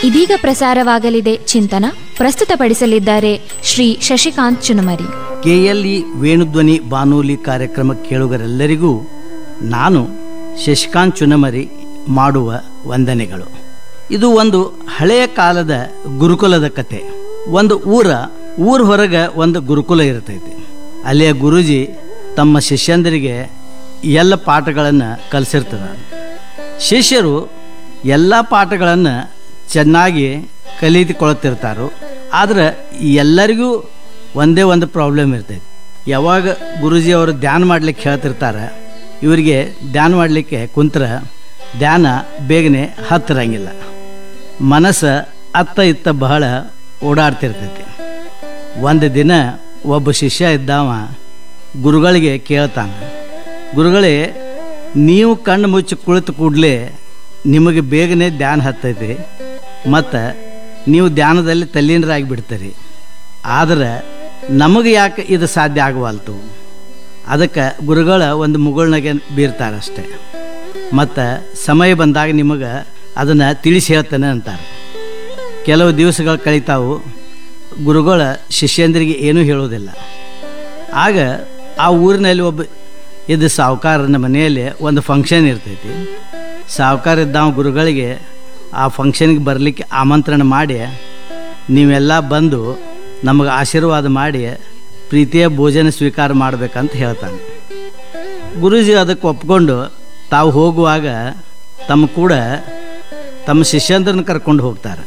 ಇದೀಗ ಪ್ರಸಾರವಾಗಲಿದೆ ಚಿಂತನ ಪ್ರಸ್ತುತಪಡಿಸಲಿದ್ದಾರೆ ಶ್ರೀ ಶಶಿಕಾಂತ್ ಚುನಮರಿ ಕೆಎಲ್ಇ ವೇಣುಧ್ವನಿ ಬಾನುಲಿ ಕಾರ್ಯಕ್ರಮ ಕೇಳುಗರೆಲ್ಲರಿಗೂ ನಾನು ಶಶಿಕಾಂತ್ ಚುನಮರಿ ಮಾಡುವ ವಂದನೆಗಳು ಇದು ಒಂದು ಹಳೆಯ ಕಾಲದ ಗುರುಕುಲದ ಕತೆ ಒಂದು ಊರ ಊರ ಹೊರಗೆ ಒಂದು ಗುರುಕುಲ ಇರ್ತೈತಿ ಅಲ್ಲಿಯ ಗುರುಜಿ ತಮ್ಮ ಶಿಷ್ಯಂದರಿಗೆ ಎಲ್ಲ ಪಾಠಗಳನ್ನು ಕಲಿಸಿರ್ತಾರೆ ಶಿಷ್ಯರು ಎಲ್ಲ ಪಾಠಗಳನ್ನು ಚೆನ್ನಾಗಿ ಕಲಿತುಕೊಳ್ತಿರ್ತಾರೋ ಆದ್ರೆ ಎಲ್ಲರಿಗೂ ಒಂದೇ ಒಂದು ಪ್ರಾಬ್ಲಮ್ ಇರ್ತೈತಿ ಯಾವಾಗ ಗುರುಜಿ ಅವರು ಧ್ಯಾನ ಮಾಡ್ಲಿಕ್ಕೆ ಹೇಳ್ತಿರ್ತಾರೆ ಇವರಿಗೆ ಧ್ಯಾನ ಮಾಡಲಿಕ್ಕೆ ಕುಂತ್ರ ಧ್ಯಾನ ಬೇಗನೆ ಹತ್ತಿರಂಗಿಲ್ಲ ಮನಸ್ಸು ಅತ್ತ ಇತ್ತ ಬಹಳ ಓಡಾಡ್ತಿರ್ತೈತಿ ಒಂದು ದಿನ ಒಬ್ಬ ಶಿಷ್ಯ ಇದ್ದಾವ ಗುರುಗಳಿಗೆ ಕೇಳ್ತಾನೆ ಗುರುಗಳೇ ನೀವು ಕಣ್ಣು ಮುಚ್ಚಿ ಕುಳಿತು ಕೂಡಲೇ ನಿಮಗೆ ಬೇಗನೆ ಧ್ಯಾನ ಹತ್ತೈತಿ ಮತ್ತು ನೀವು ಧ್ಯಾನದಲ್ಲಿ ತಲ್ಲೀನರಾಗಿ ಬಿಡ್ತೀರಿ ಆದ್ರೆ ನಮಗೆ ಯಾಕೆ ಇದು ಸಾಧ್ಯ ಆಗವಲ್ತು ಅದಕ್ಕೆ ಗುರುಗಳ ಒಂದು ಮುಗುಳ್ನಾಗೆ ಬೀರ್ತಾರೆ ಅಷ್ಟೇ ಮತ್ತು ಸಮಯ ಬಂದಾಗ ನಿಮಗೆ ಅದನ್ನು ತಿಳಿಸಿ ಹೇಳ್ತಾನೆ ಅಂತಾರೆ ಕೆಲವು ದಿವಸಗಳು ಕಳೀತಾವು ಗುರುಗಳ ಶಿಷ್ಯಂದ್ರಿಗೆ ಏನೂ ಹೇಳೋದಿಲ್ಲ ಆಗ ಆ ಊರಿನಲ್ಲಿ ಒಬ್ಬ ಇದ್ದ ಸಾಹುಕಾರನ ಮನೆಯಲ್ಲಿ ಒಂದು ಫಂಕ್ಷನ್ ಇರ್ತೈತಿ ಸಾಹುಕಾರ ಇದ್ದಾವ ಗುರುಗಳಿಗೆ ಆ ಫಂಕ್ಷನ್ಗೆ ಬರಲಿಕ್ಕೆ ಆಮಂತ್ರಣ ಮಾಡಿ ನೀವೆಲ್ಲ ಬಂದು ನಮಗೆ ಆಶೀರ್ವಾದ ಮಾಡಿ ಪ್ರೀತಿಯ ಭೋಜನ ಸ್ವೀಕಾರ ಮಾಡಬೇಕಂತ ಹೇಳ್ತಾನೆ ಗುರೂಜಿ ಅದಕ್ಕೆ ಒಪ್ಕೊಂಡು ತಾವು ಹೋಗುವಾಗ ತಮ್ಮ ಕೂಡ ತಮ್ಮ ಶಿಷ್ಯಂದ್ರನ್ನ ಕರ್ಕೊಂಡು ಹೋಗ್ತಾರೆ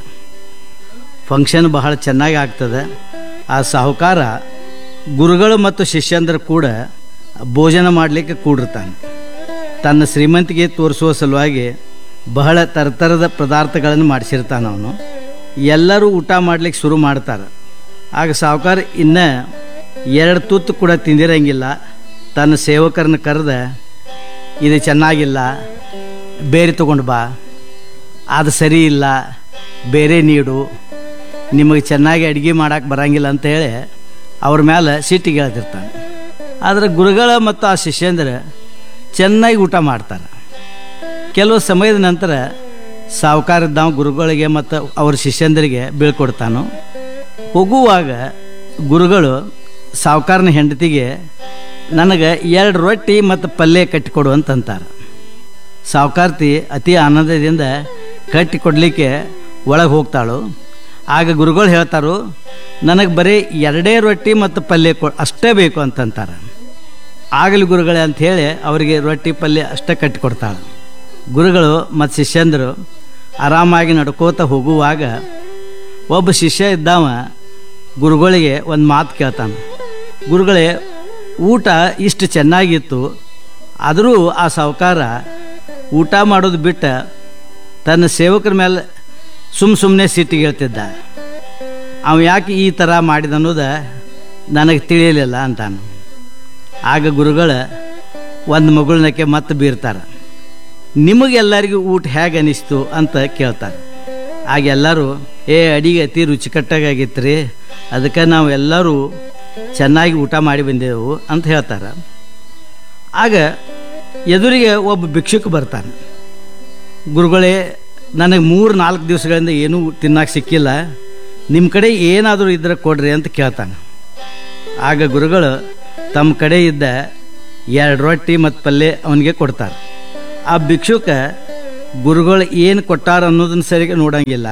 ಫಂಕ್ಷನ್ ಬಹಳ ಚೆನ್ನಾಗಿ ಆಗ್ತದೆ ಆ ಸಾಹುಕಾರ ಗುರುಗಳು ಮತ್ತು ಶಿಷ್ಯಂದ್ರ ಕೂಡ ಭೋಜನ ಮಾಡಲಿಕ್ಕೆ ಕೂಡಿರ್ತಾನೆ ತನ್ನ ಶ್ರೀಮಂತಿಗೆ ತೋರಿಸುವ ಸಲುವಾಗಿ ಬಹಳ ತರತರದ ಪದಾರ್ಥಗಳನ್ನು ಮಾಡಿಸಿರ್ತಾನೆ ಅವನು ಎಲ್ಲರೂ ಊಟ ಮಾಡ್ಲಿಕ್ಕೆ ಶುರು ಮಾಡ್ತಾರೆ ಆಗ ಸಾಹುಕಾರ ಇನ್ನು ಎರಡು ತುತ್ತು ಕೂಡ ತಿಂದಿರಂಗಿಲ್ಲ ತನ್ನ ಸೇವಕರನ್ನ ಕರೆದ ಇದು ಚೆನ್ನಾಗಿಲ್ಲ ಬೇರೆ ತಗೊಂಡು ಬಾ ಅದು ಸರಿ ಇಲ್ಲ ಬೇರೆ ನೀಡು ನಿಮಗೆ ಚೆನ್ನಾಗಿ ಅಡುಗೆ ಮಾಡೋಕೆ ಬರಂಗಿಲ್ಲ ಅಂತ ಹೇಳಿ ಅವ್ರ ಮೇಲೆ ಸಿಟ್ಟಿಗೆ ಹೇಳ್ತಿರ್ತಾನೆ ಆದರೆ ಗುರುಗಳ ಮತ್ತು ಆ ಶಿಷ್ಯಂದ್ರ ಚೆನ್ನಾಗಿ ಊಟ ಮಾಡ್ತಾರೆ ಕೆಲವು ಸಮಯದ ನಂತರ ಸಾವುಕಾರದ್ದಾವ ಗುರುಗಳಿಗೆ ಮತ್ತು ಅವ್ರ ಶಿಷ್ಯಂದರಿಗೆ ಬೀಳ್ಕೊಡ್ತಾನು ಹೋಗುವಾಗ ಗುರುಗಳು ಸಾವುಕಾರನ ಹೆಂಡತಿಗೆ ನನಗೆ ಎರಡು ರೊಟ್ಟಿ ಮತ್ತು ಪಲ್ಯ ಕಟ್ಟಿಕೊಡು ಅಂತಂತಾರೆ ಸಾವುಕಾರ್ತಿ ಅತಿ ಆನಂದದಿಂದ ಕಟ್ಟಿ ಕೊಡಲಿಕ್ಕೆ ಒಳಗೆ ಹೋಗ್ತಾಳು ಆಗ ಗುರುಗಳು ಹೇಳ್ತಾರು ನನಗೆ ಬರೀ ಎರಡೇ ರೊಟ್ಟಿ ಮತ್ತು ಪಲ್ಯ ಕೊ ಅಷ್ಟೇ ಬೇಕು ಅಂತಂತಾರೆ ಆಗಲಿ ಗುರುಗಳೇ ಅಂಥೇಳಿ ಅವರಿಗೆ ರೊಟ್ಟಿ ಪಲ್ಯ ಅಷ್ಟೇ ಕಟ್ಟಿಕೊಡ್ತಾಳೆ ಗುರುಗಳು ಮತ್ತು ಶಿಷ್ಯಂದರು ಆರಾಮಾಗಿ ನಡ್ಕೋತ ಹೋಗುವಾಗ ಒಬ್ಬ ಶಿಷ್ಯ ಇದ್ದಾವ ಗುರುಗಳಿಗೆ ಒಂದು ಮಾತು ಕೇಳ್ತಾನೆ ಗುರುಗಳೇ ಊಟ ಇಷ್ಟು ಚೆನ್ನಾಗಿತ್ತು ಆದರೂ ಆ ಸಾಹುಕಾರ ಊಟ ಮಾಡೋದು ಬಿಟ್ಟು ತನ್ನ ಸೇವಕರ ಮೇಲೆ ಸುಮ್ಮ ಸುಮ್ಮನೆ ಸಿಟ್ಟಿಗೆ ಹೇಳ್ತಿದ್ದ ಅವ ಯಾಕೆ ಈ ಥರ ಮಾಡಿದ ಅನ್ನೋದು ನನಗೆ ತಿಳಿಯಲಿಲ್ಲ ಅಂತಾನು ಆಗ ಗುರುಗಳ ಒಂದು ಮಗುಳನಕ್ಕೆ ಮತ್ತೆ ಬೀರ್ತಾರೆ ನಿಮಗೆಲ್ಲರಿಗೂ ಊಟ ಹೇಗೆ ಅನಿಸ್ತು ಅಂತ ಕೇಳ್ತಾರೆ ಆಗ ಎಲ್ಲರೂ ಏ ಅಡಿಗೆ ಅತಿ ರುಚಿಕಟ್ಟಾಗಿತ್ತು ರೀ ಅದಕ್ಕೆ ನಾವು ಎಲ್ಲರೂ ಚೆನ್ನಾಗಿ ಊಟ ಮಾಡಿ ಬಂದೆವು ಅಂತ ಹೇಳ್ತಾರೆ ಆಗ ಎದುರಿಗೆ ಒಬ್ಬ ಭಿಕ್ಷುಕ ಬರ್ತಾನೆ ಗುರುಗಳೇ ನನಗೆ ಮೂರು ನಾಲ್ಕು ದಿವಸಗಳಿಂದ ಏನೂ ತಿನ್ನಕ್ಕೆ ಸಿಕ್ಕಿಲ್ಲ ನಿಮ್ಮ ಕಡೆ ಏನಾದರೂ ಇದ್ರೆ ಕೊಡ್ರಿ ಅಂತ ಕೇಳ್ತಾನೆ ಆಗ ಗುರುಗಳು ತಮ್ಮ ಕಡೆ ಇದ್ದ ಎರಡು ರೊಟ್ಟಿ ಮತ್ತು ಪಲ್ಯ ಅವನಿಗೆ ಕೊಡ್ತಾರೆ ಆ ಭಿಕ್ಷುಕ ಗುರುಗಳು ಏನು ಕೊಟ್ಟಾರ ಅನ್ನೋದನ್ನ ಸರಿಗೆ ನೋಡಂಗಿಲ್ಲ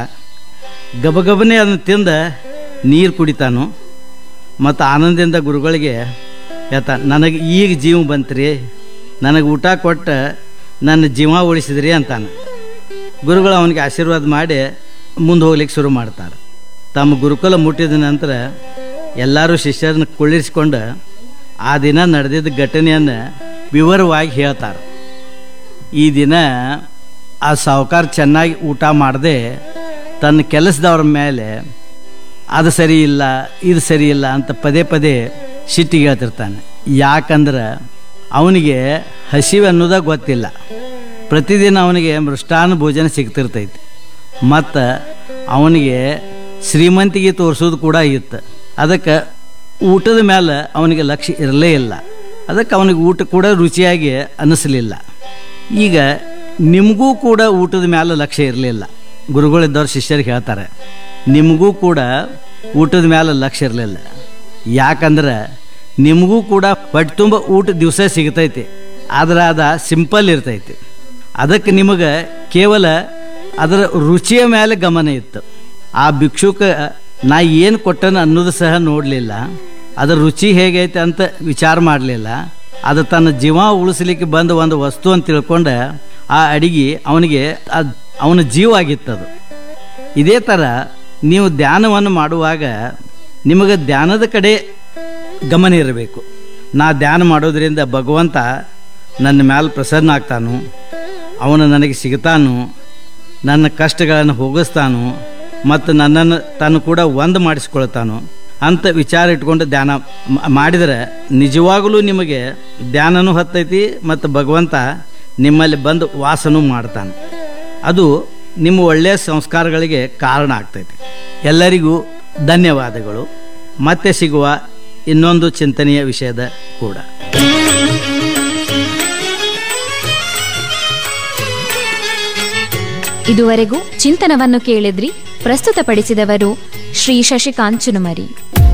ಗಬಗಬನೆ ಅದನ್ನು ತಿಂದ ನೀರು ಕುಡಿತಾನು ಮತ್ತು ಆನಂದದಿಂದ ಗುರುಗಳಿಗೆ ಹೇಳ್ತಾ ನನಗೆ ಈಗ ಜೀವ ಬಂತ್ರಿ ನನಗೆ ಊಟ ಕೊಟ್ಟು ನನ್ನ ಜೀವ ಉಳಿಸಿದ್ರಿ ಅಂತಾನೆ ಗುರುಗಳು ಅವನಿಗೆ ಆಶೀರ್ವಾದ ಮಾಡಿ ಮುಂದೆ ಹೋಗ್ಲಿಕ್ಕೆ ಶುರು ಮಾಡ್ತಾರೆ ತಮ್ಮ ಗುರುಕುಲ ಮುಟ್ಟಿದ ನಂತರ ಎಲ್ಲರೂ ಶಿಷ್ಯರನ್ನ ಕುಳ್ಳಿರಿಸ್ಕೊಂಡು ಆ ದಿನ ನಡೆದಿದ್ದ ಘಟನೆಯನ್ನು ವಿವರವಾಗಿ ಹೇಳ್ತಾರೆ ಈ ದಿನ ಆ ಸಾಹುಕಾರ ಚೆನ್ನಾಗಿ ಊಟ ಮಾಡದೆ ತನ್ನ ಕೆಲಸದವ್ರ ಮೇಲೆ ಅದು ಸರಿ ಇಲ್ಲ ಇದು ಸರಿ ಇಲ್ಲ ಅಂತ ಪದೇ ಪದೇ ಸಿಟ್ಟಿಗೆ ಹೇಳ್ತಿರ್ತಾನೆ ಯಾಕಂದ್ರೆ ಅವನಿಗೆ ಹಸಿವೆ ಅನ್ನೋದ ಗೊತ್ತಿಲ್ಲ ಪ್ರತಿದಿನ ಅವನಿಗೆ ಮೃಷ್ಟಾನ್ನ ಭೋಜನ ಸಿಗ್ತಿರ್ತೈತಿ ಮತ್ತು ಅವನಿಗೆ ಶ್ರೀಮಂತಿಗೆ ತೋರಿಸೋದು ಕೂಡ ಇತ್ತು ಅದಕ್ಕೆ ಊಟದ ಮೇಲೆ ಅವನಿಗೆ ಲಕ್ಷ್ಯ ಇರಲೇ ಇಲ್ಲ ಅದಕ್ಕೆ ಅವನಿಗೆ ಊಟ ಕೂಡ ರುಚಿಯಾಗಿ ಅನ್ನಿಸ್ಲಿಲ್ಲ ಈಗ ನಿಮಗೂ ಕೂಡ ಊಟದ ಮೇಲೆ ಲಕ್ಷ್ಯ ಇರಲಿಲ್ಲ ಗುರುಗಳಿದ್ದವ್ರು ಶಿಷ್ಯರಿಗೆ ಹೇಳ್ತಾರೆ ನಿಮಗೂ ಕೂಡ ಊಟದ ಮೇಲೆ ಲಕ್ಷ್ಯ ಇರಲಿಲ್ಲ ಯಾಕಂದ್ರೆ ನಿಮಗೂ ಕೂಡ ಹೊಟ್ಟೆ ತುಂಬ ಊಟ ದಿವಸ ಸಿಗ್ತೈತಿ ಆದ್ರೆ ಅದು ಸಿಂಪಲ್ ಇರ್ತೈತಿ ಅದಕ್ಕೆ ನಿಮಗೆ ಕೇವಲ ಅದರ ರುಚಿಯ ಮೇಲೆ ಗಮನ ಇತ್ತು ಆ ಭಿಕ್ಷುಕ ನಾ ಏನು ಕೊಟ್ಟನ ಅನ್ನೋದು ಸಹ ನೋಡಲಿಲ್ಲ ಅದರ ರುಚಿ ಹೇಗೈತೆ ಅಂತ ವಿಚಾರ ಮಾಡಲಿಲ್ಲ ಅದು ತನ್ನ ಜೀವ ಉಳಿಸ್ಲಿಕ್ಕೆ ಬಂದ ಒಂದು ವಸ್ತು ಅಂತ ತಿಳ್ಕೊಂಡ ಆ ಅಡಿಗೆ ಅವನಿಗೆ ಅದು ಅವನ ಜೀವ ಆಗಿತ್ತದು ಇದೇ ಥರ ನೀವು ಧ್ಯಾನವನ್ನು ಮಾಡುವಾಗ ನಿಮಗೆ ಧ್ಯಾನದ ಕಡೆ ಗಮನ ಇರಬೇಕು ನಾ ಧ್ಯಾನ ಮಾಡೋದ್ರಿಂದ ಭಗವಂತ ನನ್ನ ಮ್ಯಾಲೆ ಪ್ರಸನ್ನ ಆಗ್ತಾನು ಅವನು ನನಗೆ ಸಿಗ್ತಾನು ನನ್ನ ಕಷ್ಟಗಳನ್ನು ಹೋಗಿಸ್ತಾನು ಮತ್ತು ನನ್ನನ್ನು ತಾನು ಕೂಡ ಒಂದು ಮಾಡಿಸ್ಕೊಳ್ತಾನು ಅಂತ ವಿಚಾರ ಇಟ್ಕೊಂಡು ಧ್ಯಾನ ಮ- ಮಾಡಿದರೆ ನಿಜವಾಗಲೂ ನಿಮಗೆ ಧ್ಯಾನನೂ ಹತ್ತೈತಿ ಮತ್ತು ಭಗವಂತ ನಿಮ್ಮಲ್ಲಿ ಬಂದು ವಾಸನೂ ಮಾಡ್ತಾನೆ ಅದು ನಿಮ್ಮ ಒಳ್ಳೆಯ ಸಂಸ್ಕಾರಗಳಿಗೆ ಕಾರಣ ಆಗ್ತೈತಿ ಎಲ್ಲರಿಗೂ ಧನ್ಯವಾದಗಳು ಮತ್ತೆ ಸಿಗುವ ಇನ್ನೊಂದು ಚಿಂತನೆಯ ವಿಷಯದ ಕೂಡ ಇದುವರೆಗೂ ಚಿಂತನವನ್ನು ಕೇಳಿದ್ರಿ ಪ್ರಸ್ತುತಪಡಿಸಿದವರು ಶ್ರೀ ಶಶಿಕಾಂತ್ ಚುನುಮರಿ